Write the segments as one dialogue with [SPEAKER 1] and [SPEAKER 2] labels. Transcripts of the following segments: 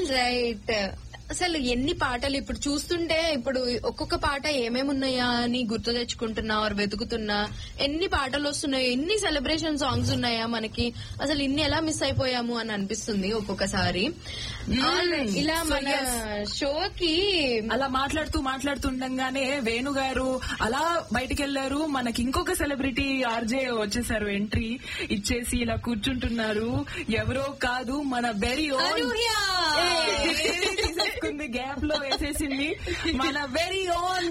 [SPEAKER 1] All right అసలు ఎన్ని పాటలు ఇప్పుడు చూస్తుంటే ఇప్పుడు ఒక్కొక్క పాట ఏమేమి ఉన్నాయా అని గుర్తు తెచ్చుకుంటున్నా ఆర్ వెతుకుతున్నా ఎన్ని పాటలు వస్తున్నాయో ఎన్ని సెలబ్రేషన్ సాంగ్స్ ఉన్నాయా మనకి అసలు ఇన్ని ఎలా మిస్ అయిపోయాము అని అనిపిస్తుంది ఒక్కొక్కసారి Alright, ఇలా మన షోకి
[SPEAKER 2] అలా మాట్లాడుతూ మాట్లాడుతుండగానే వేణు గారు అలా బయటికి వెళ్లారు మనకి ఇంకొక సెలబ్రిటీ ఆర్జే వచ్చేసారు ఎంట్రీ ఇచ్చేసి ఇలా కూర్చుంటున్నారు ఎవరో కాదు మన వెరీ ఓన్ తీసేసుకుంది గ్యాప్ లో వేసేసింది మన వెరీ ఓన్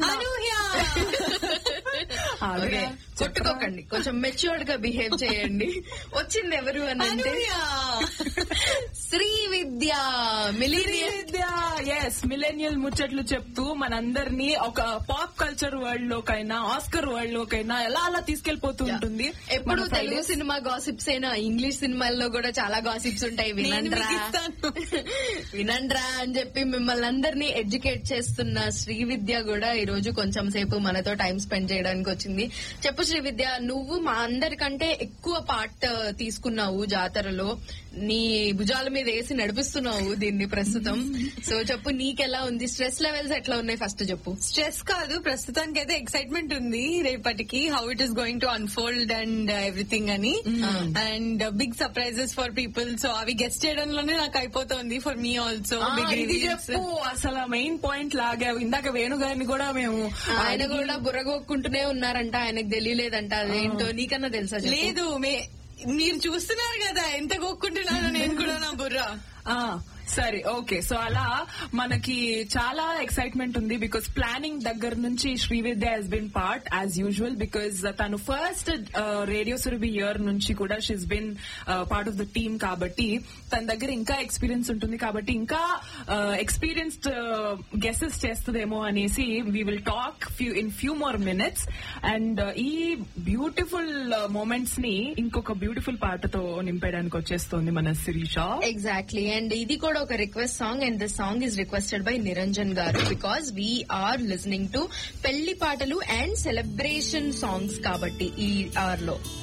[SPEAKER 1] ఓకే, కొట్టుకోకండి కొంచెం మెచ్యూర్డ్ గా బిహేవ్ చేయండి వచ్చింది ఎవరు అని అంటే Srividya millionaire
[SPEAKER 2] yes millennial ముచ్చట్లు చెప్తూ మనందరినీ ఒక పాప్ కల్చర్ వరల్డ్ లోకైనా ఆస్కర్ వరల్డ్ లోకైనా ఎలా అలా తీసుకెళ్లిపోతూ ఉంటుంది
[SPEAKER 1] ఎప్పుడు
[SPEAKER 2] మన
[SPEAKER 1] తెలుగు
[SPEAKER 2] Fridays.
[SPEAKER 1] సినిమా గాసిప్స్ అయినా ఇంగ్లీష్ సినిమాల్లో కూడా చాలా గాసిప్స్ ఉంటాయి వినండ్రా వినండ్రా అని చెప్పి మిమ్మల్ని అందరినీ ఎడ్యుకేట్ చేస్తున్న శ్రీ విద్య కూడా ఈ రోజు కొంచెం సేపు మనతో టైం స్పెండ్ చేయడానికి వచ్చింది చెప్పు శ్రీ విద్య నువ్వు మా అందరికంటే ఎక్కువ పార్ట్ తీసుకున్నావు జాతరలో నీ భుజాల మీద వేసి నడిపిస్తున్నావు దీన్ని ప్రస్తుతం సో చెప్పు నీకెలా ఉంది స్ట్రెస్ లెవెల్స్ ఎట్లా ఉన్నాయి ఫస్ట్ చెప్పు
[SPEAKER 3] స్ట్రెస్ కాదు ప్రస్తుతానికి అయితే ఎక్సైట్మెంట్ ఉంది రేపటికి how it is going to unfold and everything అని and big surprises for people so అవి గెస్ట్ చేయడంలోనే నాకు అయిపోతుంది for me also
[SPEAKER 2] ah,
[SPEAKER 3] big
[SPEAKER 2] ఇది
[SPEAKER 3] రివ్యూస్
[SPEAKER 2] చెప్పు అసలు మెయిన్ పాయింట్ లాగా ఇందాక వేణు గారిని కూడా మేము
[SPEAKER 1] ఆయన
[SPEAKER 2] అడిగి-
[SPEAKER 1] కూడా బుర్రగొక్కుంటూనే ఉన్నారంట ఆయనకు తెలియలేదంట అదేంటో నీకన్నా తెలుసా చెప్పు?
[SPEAKER 3] లేదు మే మీరు చూస్తున్నారు కదా ఎంత కొక్కుంటున్నాను నేను కూడా నా బుర్ర
[SPEAKER 2] ఆ, సరే ఓకే సో అలా మనకి చాలా ఎక్సైట్మెంట్ ఉంది బికాస్ ప్లానింగ్ దగ్గర నుంచి Srividya has been part as usual because తను ఫస్ట్ రేడియో సురభి ఇయర్ నుంచి కూడా she's been part of the team కాబట్టి తన దగ్గర ఇంకా ఎక్స్పీరియన్స్ ఉంటుంది కాబట్టి ఇంకా ఎక్స్పీరియన్స్డ్ గెసెస్ చేస్తుందేమో అనేసి we will talk few in few more minutes and ఈ బ్యూటిఫుల్ మూమెంట్స్ ని ఇంకొక బ్యూటిఫుల్ పాటతో నింపేయడానికి వచ్చేస్తుంది మన శిరీష
[SPEAKER 1] ఎగ్జాక్ట్లీ అండ్ ఇది కూడా ఒక request song and the song is requested by Niranjan garu because we are listening to పెళ్లి పాటలు అండ్ సెలబ్రేషన్ సాంగ్స్ కాబట్టి ఈ ఆర్ లో